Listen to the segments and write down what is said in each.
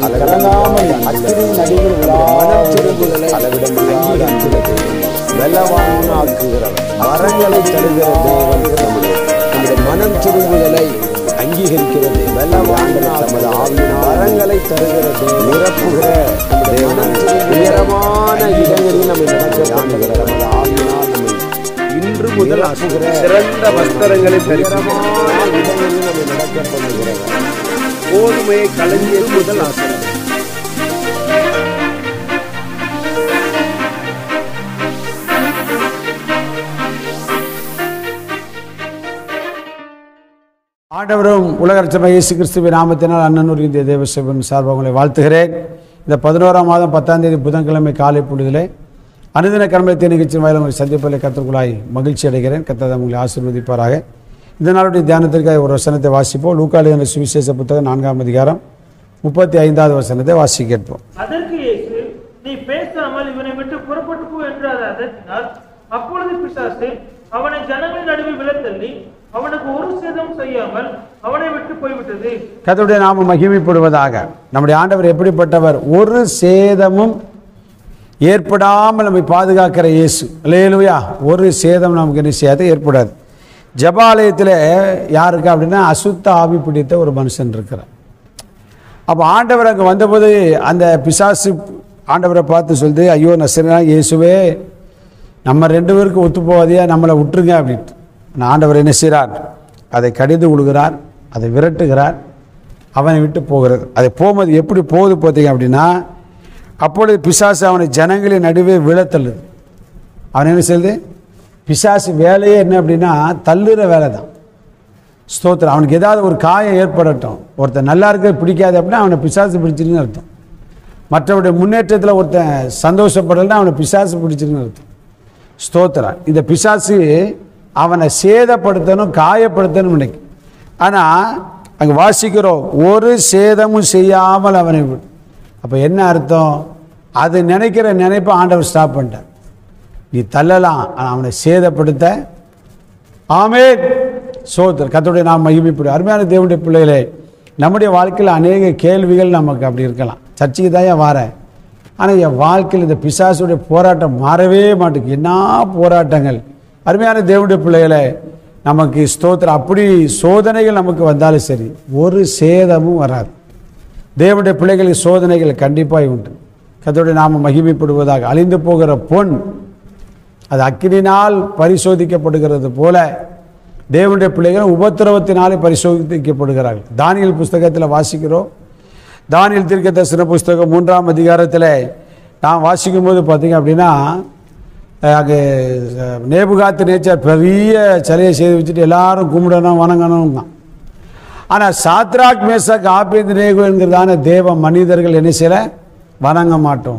அது கலங்காமல் அக்கினி நடுவில் மனம் திரும்புதலை அளவிடமில்லாத அன்புள்ளது வெள்ளவானாக்குகிறவர் வரங்களை தருகிற தேவன் நம்முடைய நம்முடைய மனம் திரும்புதலை அங்கீகரிக்கிறது வெள்ளவான தமது ஆவியினால் வரங்களை தருகிற தேவன் நிரப்புகிற நம்முடைய மனம் உயரமான இடங்களில் நம்மை நடக்க காணுகிற நமது ஆவியினால் நம்மை இன்று முதல் நிரப்புகிற சிறந்த வஸ்திரங்களை தரிசனம் உயரமான இடங்களில் நம்மை நடக்க பண்ணுகிறவர் கோதுமையை களஞ்சியது முதல் ஆசனம் ஆண்டவரும் உலகரட்சமை இயேசு கிறிஸ்துவின் நாமத்தினால் அண்ணனூர் இந்திய தேவசேவன் சார்பாக உங்களை வாழ்த்துகிறேன் இந்த பதினோராம் மாதம் பத்தாம் தேதி புதன்கிழமை காலை பொழுதிலே அனுதின கர்மத்தை நிகழ்ச்சியின் வாயிலும் உங்களை சந்திப்பதில் கத்தருக்குள்ளாய் மகிழ்ச்சி அடைகிறேன் கத்தர் உங்களை ஆசீர்வதிப்பாராக இந்த நாளுடைய தியானத்திற்காக ஒரு வசனத்தை வாசிப்போம் லூக்காலி என்ற சுவிசேஷ புத்தகம் நான்காம் அதிகாரம் முப்பத்தி ஐந்தாவது வசனத்தை வாசி கேட்போம் அதற்கு இயேசு நீ பேசாமல் இவனை விட்டு புறப்பட்டு போ என்று அதை அதட்டினார் அப்பொழுது பிசாசு அவனை ஜனங்களின் நடுவில் விழத்தள்ளி அவனுக்கு ஒரு சேதம் செய்யாமல் அவனை விட்டு போய்விட்டது கர்த்தருடைய நாமம் மகிமைப்படுவதாக நம்முடைய ஆண்டவர் எப்படிப்பட்டவர் ஒரு சேதமும் ஏற்படாமல் நம்மை பாதுகாக்கிற இயேசு இல்லையா ஒரு சேதம் நமக்கு என்ன செய்யாது ஏற்படாது ஜபாலயத்தில் யாருக்கு அப்படின்னா அசுத்த ஆவி பிடித்த ஒரு மனுஷன் இருக்கிறார் அப்போ ஆண்டவர் அங்கே வந்தபோது அந்த பிசாசு ஆண்டவரை பார்த்து சொல்லுது ஐயோ நசரனா இயேசுவே நம்ம ரெண்டு பேருக்கு ஒத்து போவாதையா நம்மளை விட்டுருங்க அப்படின்ட்டு ஆனால் ஆண்டவர் என்ன செய்கிறார் அதை கடிந்து விடுகிறார் அதை விரட்டுகிறார் அவனை விட்டு போகிறது அதை போகும்போது எப்படி போகுது பார்த்தீங்க அப்படின்னா அப்பொழுது பிசாசு அவனை ஜனங்களின் நடுவே விழத்தள்ளுது அவன் என்ன செய்யுது பிசாசு வேலையே என்ன அப்படின்னா தள்ளுற வேலை தான் ஸ்தோத்திரம் அவனுக்கு ஏதாவது ஒரு காயம் ஏற்படட்டும் ஒருத்தன் நல்லா இருக்க பிடிக்காது அப்படின்னா அவனை பிசாசு பிடிச்சிருன்னு அர்த்தம் மற்றவருடைய முன்னேற்றத்தில் ஒருத்தன் சந்தோஷப்படலைன்னா அவனை பிசாசு பிடிச்சிருன்னு அர்த்தம் ஸ்தோத்திரம் இந்த பிசாசு அவனை சேதப்படுத்தணும் காயப்படுத்தணும் நினைக்கும் ஆனால் அங்கே வாசிக்கிறோம் ஒரு சேதமும் செய்யாமல் அவனை விடு அப்போ என்ன அர்த்தம் அது நினைக்கிற நினைப்பை ஆண்டவர் ஸ்டாப் பண்ணிட்டார் நீ தள்ளலாம் ஆனா அவனை சேதப்படுத்த ஆமென் சோதர் கத்தோடைய நாம் மகிமைப்படும் அருமையான தேவனுடைய பிள்ளைகளே நம்முடைய வாழ்க்கையில் அநேக கேள்விகள் நமக்கு அப்படி இருக்கலாம் சர்ச்சைக்கு தான் ஏன் வாரேன் ஆனால் என் வாழ்க்கையில் இந்த பிசாசுடைய போராட்டம் மாறவே மாட்டேங்குது என்ன போராட்டங்கள் அருமையான தேவனுடைய பிள்ளைகளே நமக்கு ஸ்தோத்திரம் அப்படி சோதனைகள் நமக்கு வந்தாலும் சரி ஒரு சேதமும் வராது தேவனுடைய பிள்ளைகளுக்கு சோதனைகள் கண்டிப்பாக உண்டு கத்தோடைய நாம மகிமைப்படுவதாக அழிந்து போகிற பொன் அது அக்கினினால் பரிசோதிக்கப்படுகிறது போல தேவனுடைய பிள்ளைகள் உபத்திரவத்தினாலே பரிசோதிக்கப்படுகிறார்கள் தானியல் புஸ்தகத்தில் வாசிக்கிறோம் தானியல் தீர்க்க தரிசன புஸ்தகம் மூன்றாம் அதிகாரத்தில் நான் வாசிக்கும் போது பார்த்தீங்க அப்படின்னா அஹ், அங்கே அஹ், நேபுகாத்து நேச்சர் பெரிய சிலையை செய்து வச்சுட்டு எல்லாரும் கும்பிடணும் வணங்கணும் தான் ஆனால் சாத்ராக் மேசக் ஆபேத் நேகு என்கிறதான தேவ மனிதர்கள் என்ன செய்யல வணங்க மாட்டோம்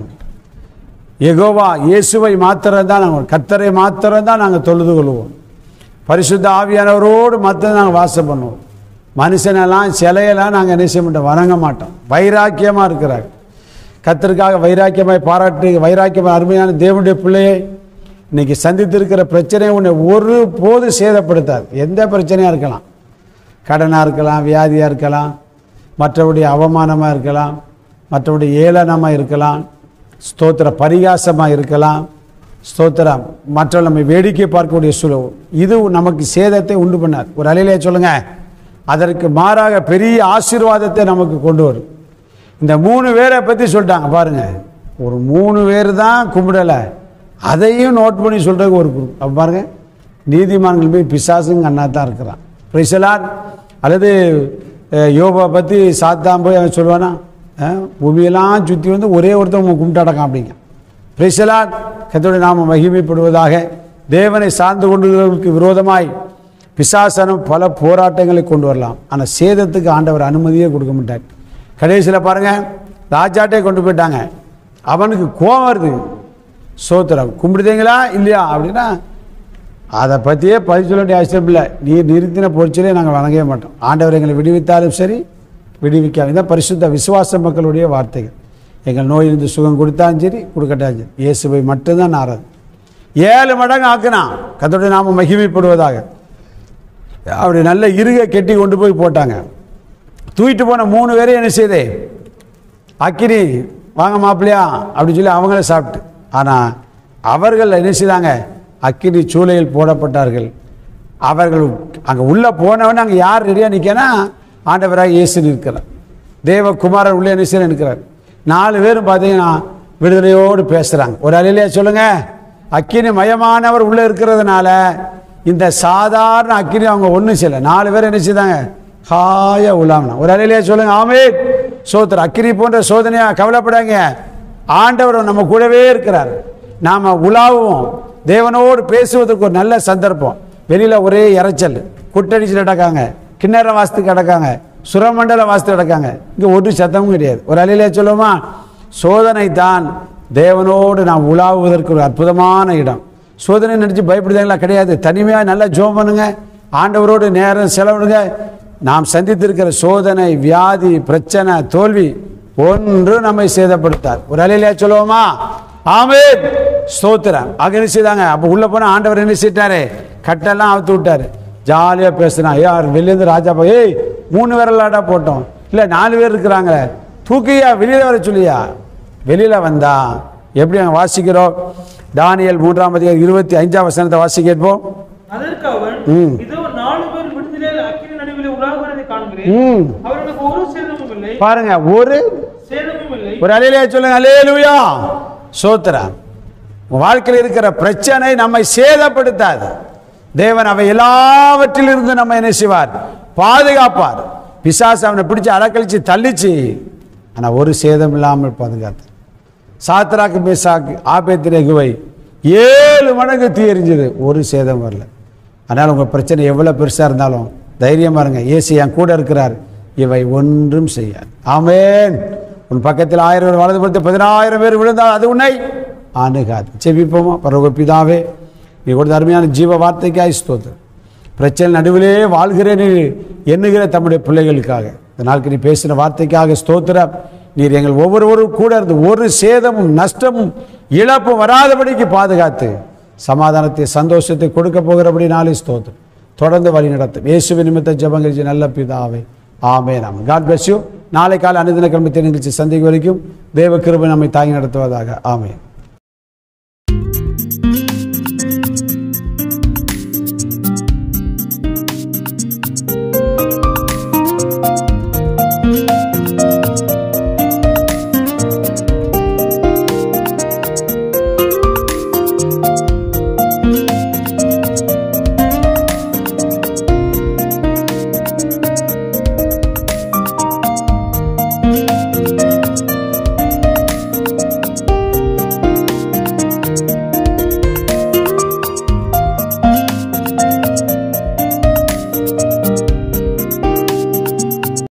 எகோவா இயேசுவை மாத்திரம் தான் நாங்கள் கத்தரை மாத்திரம் தான் நாங்கள் தொழுது கொள்வோம் பரிசுத்த ஆவியானவரோடு மாத்திரம் நாங்கள் வாசம் பண்ணுவோம் மனுஷனெல்லாம் சிலையெல்லாம் நாங்கள் என்ன செய்ய மாட்டோம் வணங்க மாட்டோம் வைராக்கியமாக இருக்கிறார் கத்தருக்காக வைராக்கியமாய் பாராட்டு வைராக்கியமாக அருமையான தேவனுடைய பிள்ளையை இன்னைக்கு சந்தித்திருக்கிற பிரச்சனை உன்னை ஒரு போது சேதப்படுத்தாது எந்த பிரச்சனையாக இருக்கலாம் கடனாக இருக்கலாம் வியாதியாக இருக்கலாம் மற்றவருடைய அவமானமாக இருக்கலாம் மற்றவருடைய ஏளனமாக இருக்கலாம் ஸ்தோத்திர பரிகாசமாக இருக்கலாம் ஸ்தோத்திரம் மற்ற நம்ம வேடிக்கை பார்க்கக்கூடிய சூழல் இது நமக்கு சேதத்தை உண்டு பண்ணாது ஒரு அலையிலே சொல்லுங்க அதற்கு மாறாக பெரிய ஆசீர்வாதத்தை நமக்கு கொண்டு வரும் இந்த மூணு பேரை பற்றி சொல்லிட்டாங்க பாருங்க ஒரு மூணு பேர் தான் கும்பிடலை அதையும் நோட் பண்ணி சொல்கிறதுக்கு ஒரு குரூப் அப்போ பாருங்க நீதிமான்கள் போய் பிசாசுங்க அண்ணா தான் இருக்கிறான் பிரைசலார் அல்லது அஹ், யோபா பற்றி சாத்தான் போய் அவன் சொல்லுவானா அஹ், பூமியெல்லாம் சுற்றி வந்து ஒரே ஒருத்தவங்க கும்பிட்டாடக்கான் அப்படிங்க பிரைசலார் கத்தோடைய நாம மகிமைப்படுவதாக தேவனை சார்ந்து கொண்டுகிறவர்களுக்கு விரோதமாய் பிசாசனம் பல போராட்டங்களை கொண்டு வரலாம் ஆனால் சேதத்துக்கு ஆண்டவர் அனுமதியே கொடுக்க மாட்டார் கடைசியில் பாருங்க ராஜாட்டே கொண்டு போயிட்டாங்க அவனுக்கு கோவம் வருது சோத்திரம் கும்பிடுதீங்களா இல்லையா அப்படின்னா அதை பற்றியே பதில் சொல்ல வேண்டிய அவசியம் இல்லை நீர் நிறுத்தின பொறிச்சலே நாங்கள் வணங்கவே மாட்டோம் ஆண்டவர் எங்களை விடுவித்தாலும் சரி விடுவிக்காம இதான் பரிசுத்த விசுவாச மக்களுடைய வார்த்தைகள் எங்கள் நோயிலிருந்து சுகம் கொடுத்தாலும் சரி கொடுக்கட்டாலும் சரி இயேசுவை மட்டும்தான் நாரது ஏழு மடங்கு ஆக்கினான் கத்தோடைய நாம மகிமைப்படுவதாக அப்படி நல்ல இருக கெட்டி கொண்டு போய் போட்டாங்க தூக்கிட்டு போன மூணு பேரையும் என்ன செய்தே அக்கினி வாங்க மாப்பிள்ளையா அப்படின்னு சொல்லி அவங்கள சாப்பிட்டு ஆனால் அவர்கள் என்ன செய்தாங்க அக்கினி சூளையில் போடப்பட்டார்கள் அவர்கள் அங்கே உள்ளே போனவனே அங்கே யார் ரெடியாக நிற்கனா ஆண்டவராக இயேசு நிற்கிறார் தேவகுமாரர் உள்ளே என்ன செய்ய நிற்கிறார் நாலு பேரும் பார்த்தீங்கன்னா விடுதலையோடு பேசுகிறாங்க ஒரு அலையிலே சொல்லுங்கள் அக்கினி மயமானவர் உள்ளே இருக்கிறதுனால இந்த சாதாரண அக்கினி அவங்க ஒன்றும் செய்யலை நாலு பேர் என்ன செய்தாங்க ஹாயா உலாமனா ஒரு அலையிலே சொல்லுங்க ஆமே சோத்திர அக்கினி போன்ற சோதனையா கவலைப்படாங்க ஆண்டவர் நம்ம கூடவே இருக்கிறார் நாம் உலாவுவோம் தேவனோடு பேசுவதற்கு ஒரு நல்ல சந்தர்ப்பம் வெளியில் ஒரே இறைச்சல் குட்டடிச்சு நடக்காங்க கிண்ணற வாசத்துக்கு கிடக்காங்க சுரமண்டல வாசத்து கிடக்காங்க இங்கே ஒரு சத்தமும் கிடையாது ஒரு அலையிலே சொல்லுவோமா சோதனை தான் தேவனோடு நாம் உலாவுவதற்கு ஒரு அற்புதமான இடம் சோதனை நினச்சி பயப்படுதாங்களா கிடையாது தனிமையாக நல்லா ஜோம் பண்ணுங்க ஆண்டவரோடு நேரம் செலவிடுங்க நாம் சந்தித்திருக்கிற சோதனை வியாதி பிரச்சனை தோல்வி ஒன்று நம்மை சேதப்படுத்தார் ஒரு அலையிலே சொல்லுவோமா ஆமென் ஸ்தோத்திரம் அங்க என்ன செய்தாங்க அப்போ உள்ள போனா ஆண்டவர் என்ன செய்யிட்டாரு கட்டெல்லாம் அவுத்து விட்டாரு ஜாலியா பேசுனா யார் வெளியேந்து ராஜா பா ஏய் மூணு விரலாடா போட்டோம் இல்ல நாலு பேர் இருக்கிறாங்களே தூக்கியா வெளியில வர சொல்லியா வெளியில வந்தா எப்படி அங்க வாசிக்கிறோம் தானியல் மூன்றாம் அதிகாரம் இருபத்தி அஞ்சாம் வசனத்தை வாசி கேட்போம் அதற்கு அவன் ம். இதோ நாலு பேர் விடுதலையில் அக்கினி நடுவில் உலாவுகிறதை காண்கிறேன் ம் அவர்களுக்கு ஒரு சேதமும் இல்லை பாருங்க ஒரு சேதமும் இல்லை ஒரு அலையிலே சொல்லுங்க அலேலுயா சோத்திரா உங்க வாழ்க்கையில் இருக்கிற பிரச்சனை நம்மை சேதப்படுத்தாது தேவன் அவை எல்லாவற்றிலிருந்து நம்ம என்ன செய்வார் பாதுகாப்பார் பிசாசு அவனை பிடிச்சு அலக்கழிச்சு தள்ளிச்சு ஆனா ஒரு சேதம் இல்லாமல் பாதுகாத்தார் சாத்ராக்கு மேசாக்கு ஆபேத்திரகுவை ஏழு மடங்கு தீ எரிஞ்சது ஒரு சேதம் வரல அதனால் உங்கள் பிரச்சனை எவ்வளோ பெருசாக இருந்தாலும் தைரியமா இருங்க இயேசு என் கூட இருக்கிறார் இவை ஒன்றும் செய்யாது ஆமென் உன் பக்கத்தில் ஆயிரம் பேர் வலது படுத்து பதினாயிரம் பேர் விழுந்தால் அது உன்னை அணுகாது செபிப்போமா பரவ பிதாவே நீ கொடுத்த அருமையான ஜீவ வார்த்தைக்காய் ஸ்தோத்திரம் பிரச்சனை நடுவிலே வாழ்கிறேன் என்று எண்ணுகிற தம்முடைய பிள்ளைகளுக்காக இந்த நாளுக்கு நீ பேசின வார்த்தைக்காக ஸ்தோத்திரம் நீர் எங்கள் ஒவ்வொருவரும் கூட இருந்து ஒரு சேதமும் நஷ்டமும் இழப்பும் வராதபடிக்கு பாதுகாத்து சமாதானத்தை சந்தோஷத்தை கொடுக்க போகிறபடி நாளை ஸ்தோத்திரம் தொடர்ந்து வழி நடத்தும் இயேசுவின் நிமித்த ஜபங்கள் நல்ல பிதாவை ஆமே நாம் காட் bless you நாளை காலை அனுதின கிழமை நிகழ்ச்சி சந்திக்கும் வரைக்கும் தேவ கிருபை நம்மை தாங்கி நடத்துவதாக ஆமென்